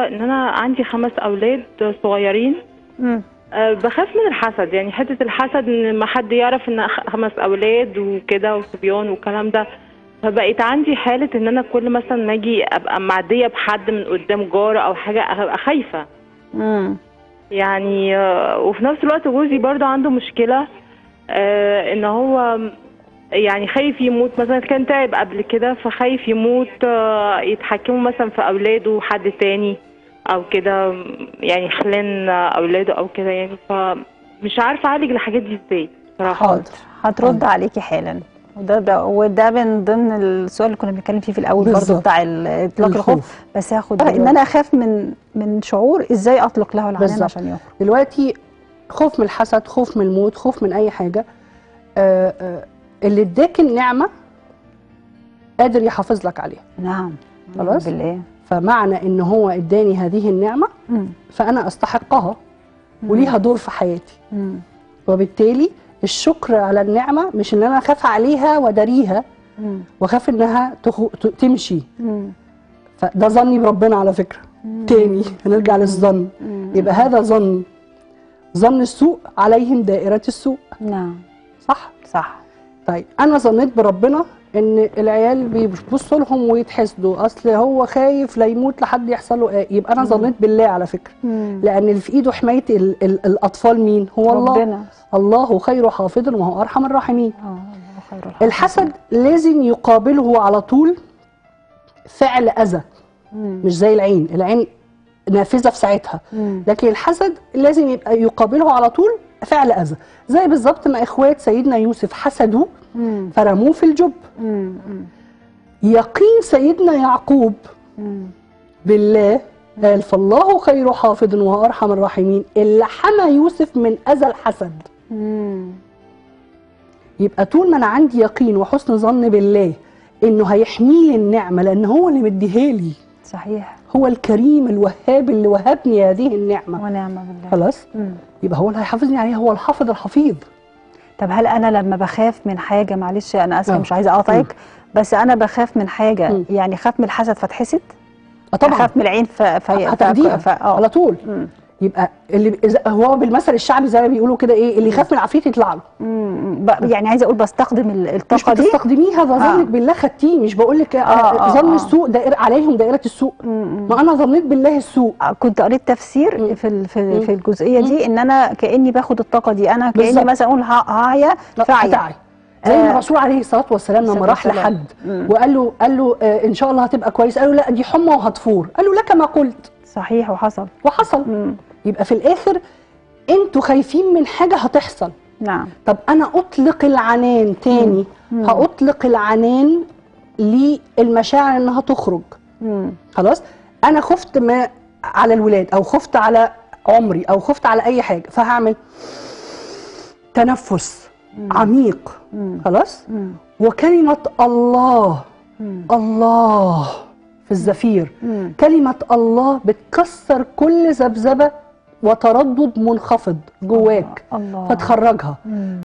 ان انا عندي خمس اولاد صغيرين مم. أه بخاف من الحسد يعني حته الحسد ان ما حد يعرف ان خ- خمس اولاد وكده وصبيان والكلام ده فبقيت عندي حاله ان انا كل مثلا ما اجي ابقى معديه بحد من قدام جار او حاجه ابقى خايفه مم. يعني آه، وفي نفس الوقت جوزي برضو عنده مشكله آه، ان هو يعني خايف يموت مثلا كان تعب قبل كده فخايف يموت آه، يتحكموا مثلا في اولاده حد تاني او كده يعني خلان اولاده او كده يعني فمش عارفه اعالج الحاجات دي ازاي بصراحه حاضر هترد عليكي حالا وده ده وده من ضمن السؤال اللي كنا بنتكلم فيه في الاول برضه بالظبط. بتاع ال- اطلاق الخوف الخوف. بس هاخد ان انا اخاف من من شعور ازاي اطلق له العنان بالظبط. عشان يخرج دلوقتي خوف من الحسد خوف من الموت خوف من اي حاجه آه آه اللي اداك النعمه قادر يحافظ لك عليها نعم خلاص. بالله فمعنى ان هو اداني هذه النعمه مم. فانا استحقها وليها دور في حياتي مم. وبالتالي الشكر على النعمه مش ان انا اخاف عليها واداريها مم. واخاف انها تخو... ت- تمشي مم. فده ظني بربنا على فكره تاني هنرجع للظن يبقى هذا ظن ظن السوء عليهم دائره السوء نعم صح صح طيب انا ظنيت بربنا ان العيال بيبصوا لهم ويتحسدوا اصل هو خايف لا يموت لحد يحصل له ايه يبقى انا ظنيت بالله على فكره مم. لان اللي في ايده حمايه ال ال الاطفال مين هو الله ربنا الله خير حافظ وهو ارحم الراحمين اه الله خير الحافظين. الحسد لازم يقابله على طول فعل اذى مم. مش زي العين العين نافذه في ساعتها مم. لكن الحسد لازم يبقى يقابله على طول فعل اذى زي بالظبط ما اخوات سيدنا يوسف حسدوه مم. فرموه في الجب مم. مم. يقين سيدنا يعقوب مم. بالله قال فالله خير حافظ وهو ارحم الراحمين اللي حمى يوسف من اذى الحسد مم. يبقى طول ما انا عندي يقين وحسن ظن بالله انه هيحمي لي النعمه لان هو اللي مديها لي صحيح هو الكريم الوهاب اللي وهبني هذه النعمه ونعم بالله خلاص مم. يبقى هو اللي هيحافظني عليها هو الحافظ الحفيظ طب هل انا لما بخاف من حاجه معلش انا اسفه آه. مش عايزه اقاطعك بس انا بخاف من حاجه مم. يعني خاف من الحسد فاتحسد اه طبعا اخاف من العين ف... ف... هتاخديها ف... اه على طول مم. يبقى اللي إذا- هو بالمثل الشعبي زي ما بيقولوا كده ايه اللي يخاف من العفريت يطلع له مم. ب... يعني عايزه اقول بستخدم ال- مش الطاقه دي بتستخدميها ده آه. ظنك بالله خدتيه مش بقول لك آه، آه، ظن آه. السوء دائر عليهم دائره السوء مم. ما انا ظنيت بالله السوء آه، كنت قريت تفسير مم. في ال... في, مم. في الجزئيه دي ان انا كاني باخد الطاقه دي انا كاني بالظبط. مثلا اقول ه- هعيا لا، فعيا هتعي. زي ما آه. الرسول عليه الصلاه والسلام لما الصلاة راح والسلام. لحد مم. وقال له قال له آه ان شاء الله هتبقى كويس قال له لا دي حمى وهتفور قال له لك ما قلت صحيح وحصل وحصل مم. يبقى في الاخر انتوا خايفين من حاجه هتحصل نعم طب انا اطلق العنان تاني مم. هاطلق العنان للمشاعر انها تخرج مم. خلاص انا خفت ما على الولاد او خفت على عمري او خفت على اي حاجه فهعمل تنفس عميق مم. خلاص مم. وكلمه الله مم. الله في الزفير مم. كلمه الله بتكسر كل ذبذبه وتردد منخفض جواك الله فتخرجها مم.